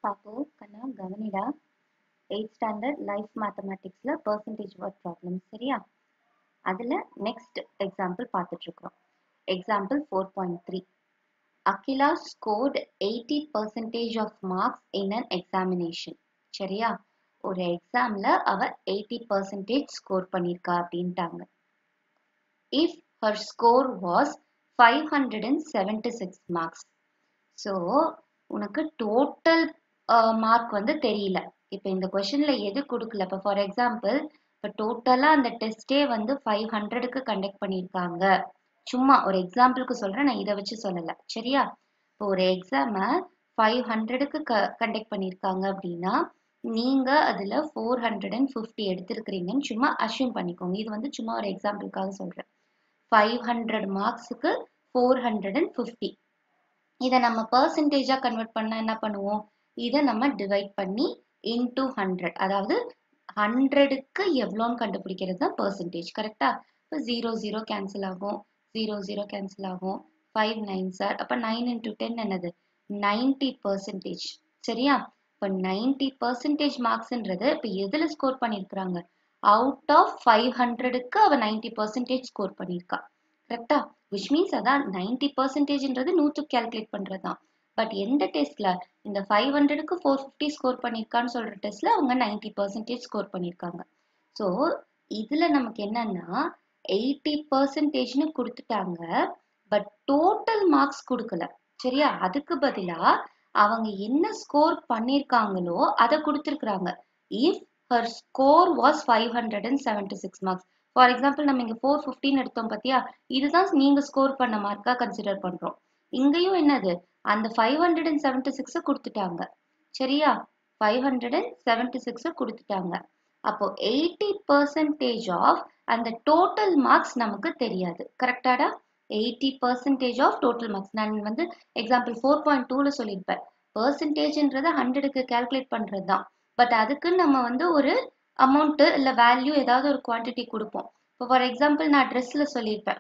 பாப்பு கண்ணா கவனிடா எயிட் ஸ்டாண்டர்ட் லைஃப் மேத்தமேட்டிக்ஸில் பர்சன்டேஜ் வேர்ட் ப்ராப்ளம் சரியா அதில் நெக்ஸ்ட் எக்ஸாம்பிள் பார்த்துட்ருக்குறோம் example four point three Akila scored eighty percentage of marks in an examination சரியா ஒரு எக்ஸாமில் அவ எயிட்டி பர்சன்டேஜ் ஸ்கோர் பண்ணியிருக்கா அப்படின்ட்டாங்க if her score was five hundred and seventy six marks so உனக்கு டோட்டல் மார்க் வந்து தெரியல இப்போ இந்த கொஷனில் எது கொடுக்கல இப்போ ஃபார் எக்ஸாம்பிள் இப்போ டோட்டலாக அந்த டெஸ்ட்டே வந்து ஃபைவ் ஹண்ட்ரடுக்கு கண்டக்ட் பண்ணியிருக்காங்க சும்மா ஒரு எக்ஸாம்பிளுக்கு சொல்கிறேன் நான் இதை வச்சு சொல்லலை சரியா இப்போ ஒரு எக்ஸாமை ஃபைவ் ஹண்ட்ரடுக்கு க கண்டக்ட் பண்ணியிருக்காங்க அப்படின்னா நீங்கள் அதில் ஃபோர் ஹண்ட்ரட் அண்ட் ஃபிஃப்டி எடுத்திருக்கிறீங்கன்னு சும்மா அஷ்யூம் பண்ணிக்கோங்க இது வந்து சும்மா ஒரு எக்ஸாம்பிளுக்காக சொல்கிறேன் ஃபைவ் ஹண்ட்ரட் மார்க்ஸுக்கு ஃபோர் ஹண்ட்ரட் அண்ட் ஃபிஃப்டி இதை நம்ம பர்சன்டேஜாக கன்வெர்ட் பண்ணால் என்ன பண்ணுவோம் இதை நம்ம டிவைட் பண்ணி இன்டூ ஹண்ட்ரட் அதாவது ஹண்ட்ரடுக்கு எவ்வளோன்னு கண்டுபிடிக்கிறது தான் பர்சன்டேஜ் கரெக்டா இப்போ ஜீரோ ஜீரோ கேன்சல் ஆகும் ஜீரோ ஜீரோ கேன்சல் ஆகும் ஃபைவ் நைன் சார் அப்போ நைன் இன்டூ டென் என்னது நைன்டி பர்சன்டேஜ் சரியா இப்போ நைன்டி பர்சன்டேஜ் மார்க்ஸ்ன்றது இப்போ எதில் ஸ்கோர் பண்ணியிருக்கிறாங்க அவுட் ஆஃப் ஃபைவ் ஹண்ட்ரடுக்கு அவள் நைன்டி பர்சன்டேஜ் ஸ்கோர் பண்ணியிருக்கா கரெக்டா விச் மீன்ஸ் அதான் நைன்டி பர்சன்டேஜ்ன்றது நூற்றுக்கு கேல்குலேட் பண்ணுறது தான் பட் எந்த டெஸ்ட்ல இந்த ஃபைவ் ஹண்ட்ரடுக்கு ஃபோர் ஃபிஃப்டி ஸ்கோர் பண்ணியிருக்கான்னு சொல்ற டெஸ்ட்ல அவங்க நைன்டி பர்சன்டேஜ் ஸ்கோர் பண்ணியிருக்காங்க ஸோ இதுல நமக்கு என்னன்னா எயிட்டி பர்சன்டேஜ்னு கொடுத்துட்டாங்க பட் டோட்டல் மார்க்ஸ் கொடுக்கல சரியா அதுக்கு பதிலா அவங்க என்ன ஸ்கோர் பண்ணியிருக்காங்களோ அதை கொடுத்துருக்குறாங்க if her score was five hundred and seventy six marks for example நம்ம இங்கே ஃபோர் ஃபிஃப்டின்னு எடுத்தோம் பார்த்தியா இதுதான் நீங்கள் ஸ்கோர் பண்ண மார்க்காக கன்சிடர் பண்ணுறோம் இங்கேயும் என்னது அந்த ஃபைவ் ஹண்ட்ரட் அண்ட் செவன்டி சிக்ஸை கொடுத்துட்டாங்க சரியா ஃபைவ் ஹண்ட்ரட் அண்ட் செவன்டி சிக்ஸை கொடுத்துட்டாங்க அப்போ எயிட்டி பர்சன்டேஜ் ஆஃப் அந்த டோட்டல் மார்க்ஸ் நமக்கு தெரியாது கரெக்டாடா eighty percentage of total marks நான் வந்து எக்ஸாம்பிள் ஃபோர் பாயிண்ட் டூவில் சொல்லியிருப்பேன் பர்சன்டேஜ்ன்றதை ஹண்ட்ரடுக்கு கேல்குலேட் பண்ணுறது தான் பட் அதுக்கு நம்ம வந்து ஒரு அமௌண்ட்டு இல்லை வேல்யூ ஏதாவது ஒரு குவான்டிட்டி கொடுப்போம் இப்போ ஃபார் எக்ஸாம்பிள் நான் ட்ரெஸ்ஸில் சொல்லியிருப்பேன்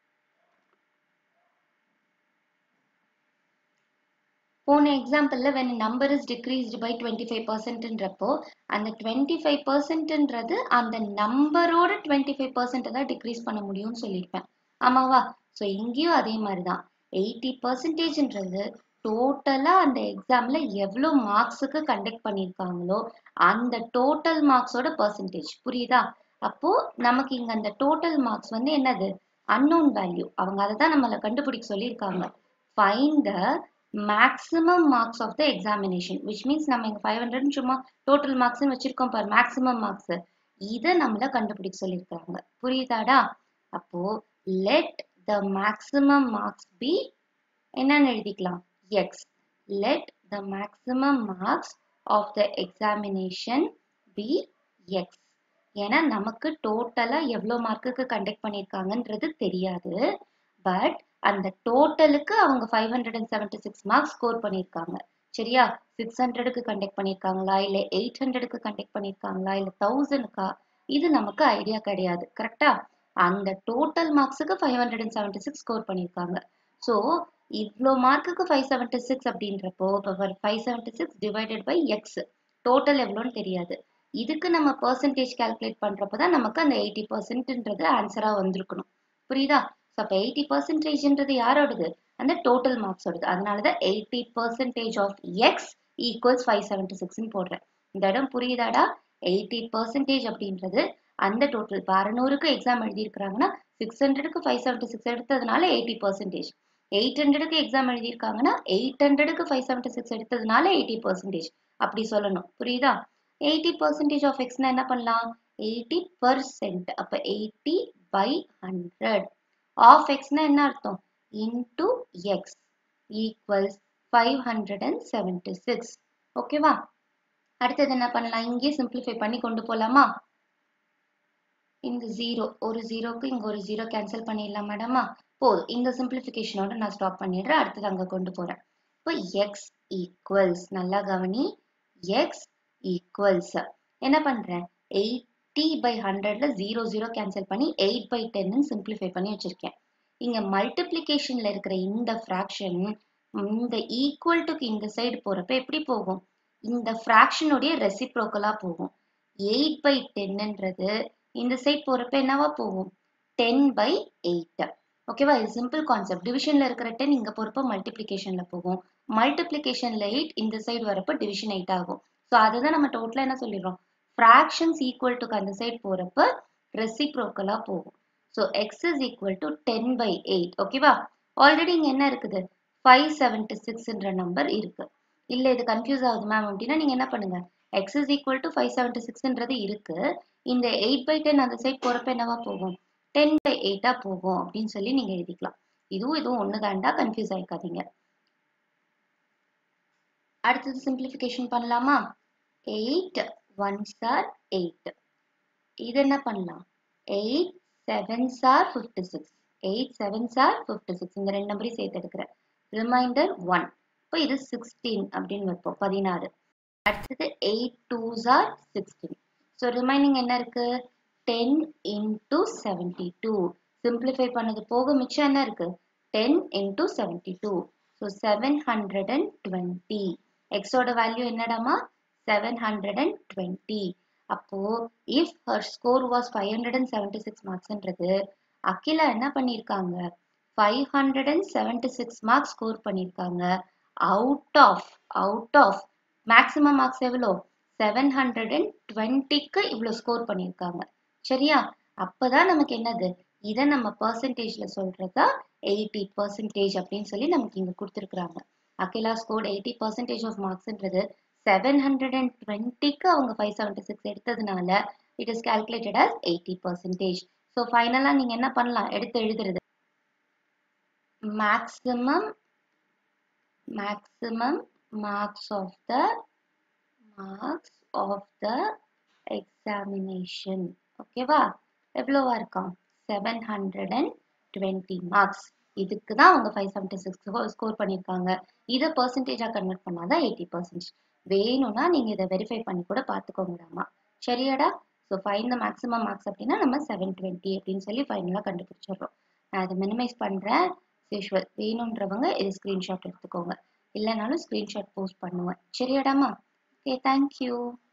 போன எக்ஸாம்பிளில் when number is decreased by twenty five பர்சன்ட்ன்றப்போ அந்த டுவெண்ட்டி ஃபைவ் பர்சன்ட்ன்றது அந்த நம்பரோட டுவெண்ட்டி ஃபைவ் பர்சன்ட்டை தான் டிக்ரீஸ் பண்ண முடியும்னு சொல்லியிருப்பேன் ஆமாவா ஸோ இங்கேயும் அதே மாதிரி தான் எயிட்டி பர்சன்டேஜ்ன்றது டோட்டலாக அந்த எக்ஸாமில் எவ்வளோ மார்க்ஸுக்கு கண்டக்ட் பண்ணியிருக்காங்களோ அந்த டோட்டல் மார்க்ஸோட பர்சன்டேஜ் புரியுதா அப்போ நமக்கு இங்கே அந்த டோட்டல் மார்க்ஸ் வந்து என்னது அன்னோன் வேல்யூ அவங்க அதை தான் நம்மளை கண்டுபிடிக்க சொல்லியிருக்காங்க find the maximum marks of the examination which means நம்ம இங்கே ஃபைவ் ஹண்ட்ரட் சும்மா டோட்டல் மார்க்ஸ்னு வச்சிருக்கோம் பாரு மேக்ஸிமம் மார்க்ஸ் இதை நம்மள கண்டுபிடிக்க சொல்லியிருக்காங்க புரியுதாடா அப்போ let the maximum marks be என்னன்னு எழுதிக்கலாம் x let the maximum marks of the examination be x ஏன்னா நமக்கு டோட்டலாக எவ்வளோ மார்க்குக்கு கண்டக்ட் பண்ணியிருக்காங்கன்றது தெரியாது பட் அந்த டோட்டலுக்கு அவங்க five hundred and seventy six marks score பண்ணியிருக்காங்க சரியா சிக்ஸ் ஹண்ட்ரடுக்கு கண்டக்ட் பண்ணியிருக்காங்களா இல்லை எயிட் ஹண்ட்ரடுக்கு கண்டக்ட் பண்ணியிருக்காங்களா இல்லை தௌசண்ட்க்கா இது நமக்கு ஐடியா கிடையாது கரெக்டா அந்த டோட்டல் மார்க்ஸுக்கு five hundred and seventy six score பண்ணியிருக்காங்க ஸோ இவ்வளோ மார்க்குக்கு ஃபைவ் செவன்டி சிக்ஸ் அப்படின்றப்போ இப்போ five seventy six divided by x total எவ்வளோன்னு தெரியாது இதுக்கு நம்ம பர்சன்டேஜ் கால்குலேட் பண்ணுறப்போ தான் நமக்கு அந்த எயிட்டி பர்சன்ட்ன்றது ஆன்சராக வந்திருக்கணும் புரியுதா ஸோ அப்போ எயிட்டி பர்சன்டேஜ்ன்றது யாரோடது அந்த டோட்டல் மார்க்ஸோடது அதனால தான் eighty percentage of x equals five seventy சிக்ஸ்னு போடுறேன் இந்த இடம் புரியுதாடா எயிட்டி பர்சன்டேஜ் அப்படின்றது அந்த டோட்டல் இப்போ அறநூறுக்கு எக்ஸாம் எழுதியிருக்கிறாங்கன்னா சிக்ஸ் ஹண்ட்ரடுக்கு ஃபைவ் செவன்டி சிக்ஸ் எடுத்ததுனால எயிட்டி பர்சன்டேஜ் எயிட் ஹண்ட்ரடுக்கு எக்ஸாம் எழுதியிருக்காங்கன்னா எயிட் ஹண்ட்ரடுக்கு ஃபைவ் செவன்டி சிக்ஸ் எடுத்ததுனால எயிட்டி பர்சன்டேஜ் அப்படி சொல்லணும் புரியுதா எயிட்டி பர்சன்டேஜ் ஆஃப் எக்ஸ்னா என்ன பண்ணலாம் எயிட்டி பர்சன்ட் அப்போ எயிட்டி பை ஹண்ட்ரட் ஆஃப் எக்ஸ்னா என்ன அர்த்தம் into x equals five hundred and seventy six ஓகேவா அடுத்தது என்ன பண்ணலாம் இங்கே சிம்பிளிஃபை பண்ணி கொண்டு போகலாமா இந்த ஜீரோ ஒரு ஜீரோக்கு இங்கே ஒரு ஜீரோ கேன்சல் பண்ணிடலாம் மேடமா போதும் இந்த சிம்பிளிஃபிகேஷனோட நான் ஸ்டாப் பண்ணிடுறேன் அடுத்தது அங்கே கொண்டு போகிறேன் இப்போ எக்ஸ் ஈக்குவல்ஸ் நல்லா கவனி எக்ஸ் ஈக்குவல்ஸ் என்ன பண்ணுறேன் எயிட்டி பை ஹண்ட்ரட்ல ஜீரோ ஜீரோ கேன்சல் பண்ணி எயிட் பை டென்னு சிம்பிளிஃபை பண்ணி வச்சுருக்கேன் இங்கே மல்டிப்ளிகேஷனில் இருக்கிற இந்த ஃப்ராக்ஷன் இந்த ஈக்குவல் டுக்கு இந்த சைடு போகிறப்ப எப்படி போகும் இந்த ஃப்ராக்ஷனுடைய ரெசிப்ரோக்கலா போகும் எயிட் பை டென்ன்றது இந்த சைட் போறப்ப என்னவா போகும் டென் பை எயிட் ஓகேவா இது சிம்பிள் கான்செப்ட் டிவிஷன்ல இருக்கிற டென் இங்க போறப்ப மல்டிப்ளிகேஷன்ல போகும் மல்டிப்ளிகேஷன்ல எயிட் இந்த சைடு வரப்ப டிவிஷன் எயிட் ஆகும் ஸோ அதுதான் நம்ம டோட்டலா என்ன சொல்லிடுறோம் ஃப்ராக்ஷன்ஸ் ஈக்குவல் டு அந்த சைடு போறப்ப ரெசிப்ரோக்கலா போகும் so x is equal to ten by eight ஓகேவா ஆல்ரெடி இங்க என்ன இருக்குது ஃபைவ் செவன்டி சிக்ஸ்ன்ற நம்பர் இருக்கு இல்ல இது கன்ஃபியூஸ் ஆகுது மேம் அப்படின்னா நீங்க என்ன பண்ணுங்க x is equal to five seventy சிக்ஸ்ன்றது இருக்கு இந்த எயிட் பை டென் அந்த சைட் போறப்ப என்னவா போகும் டென் பை எயிட்டா போகும் அப்படின்னு சொல்லி நீங்க எழுதிக்கலாம் இதுவும் இதுவும் ஒண்ணுதாண்டா கன்ஃபியூஸ் ஆயிக்காதீங்க அடுத்தது சிம்பிளிஃபிகேஷன் பண்ணலாமா எயிட் ஒன் சார் எயிட் இது என்ன பண்ணலாம் eight seven are fifty six eight seven are fifty six இந்த ரெண்டு நம்பரையும் சேர்த்து எடுக்கிறேன் ரிமைண்டர் ஒன் இப்போ இது சிக்ஸ்டீன் அப்படின்னு வைப்போம் பதினாறு அடுத்தது eight two are sixteen so remaining என்ன இருக்கு ten into seventy two simplify பண்ணது போக மிச்சம் என்ன இருக்கு ten into seventy two so seven hundred and twenty எக்ஸோட வேல்யூ என்னடாமா செவன் ஹண்ட்ரட் அண்ட் டுவெண்ட்டி அப்போ if her score was five hundred and seventy six மார்க்ஸ்ன்றது அகிலா என்ன பண்ணியிருக்காங்க five hundred and seventy six marks score பண்ணியிருக்காங்க out of out of maximum marks எவ்வளோ seven hundred and டுவெண்ட்டிக்கு இவ்வளோ ஸ்கோர் பண்ணியிருக்காங்க சரியா அப்பதான் நமக்கு என்னது இதை நம்ம பர்சன்டேஜ்ல சொல்றதா எயிட்டி பர்சன்டேஜ் அப்படின்னு சொல்லி நமக்கு இங்க கொடுத்துருக்குறாங்க Akila score eighty percentage of மார்க்ஸ்ன்றது செவன் ஹண்ட்ரட் அண்ட் டுவெண்ட்டிக்கு அவங்க ஃபைவ் செவன்டி சிக்ஸ் எடுத்ததுனால it is calculated as eighty percentage so ஃபைனலாக நீங்கள் என்ன பண்ணலாம் எடுத்து எழுதுறது maximum maximum marks of the marks of the examination ஓகேவா எவ்வளோவா இருக்கான் seven hundred and twenty marks இதுக்கு தான் அவங்க ஃபைவ் செவன்டி சிக்ஸ் ஸ்கோர் பண்ணியிருக்காங்க இதை பர்சன்டேஜாக கன்வெர்ட் பண்ணாதான் எயிட்டி பர்சன்டேஜ் வேணும்னா நீங்கள் இதை வெரிஃபை பண்ணி கூட பார்த்துக்கோங்கடாமா சரியாடா so fine the maximum marks அப்படின்னா நம்ம செவன் டுவெண்ட்டி அப்படின்னு சொல்லி ஃபைனலாக கண்டுபிடிச்சிடுறோம் நான் அதை மினிமைஸ் பண்ணுறேன் யூஷுவல் வேணுன்றவங்க இது ஸ்க்ரீன்ஷாட் எடுத்துக்கோங்க இல்லைனாலும் ஸ்க்ரீன்ஷாட் போஸ்ட் பண்ணுவேன் சரியாடாமா ஓகே தேங்க்யூ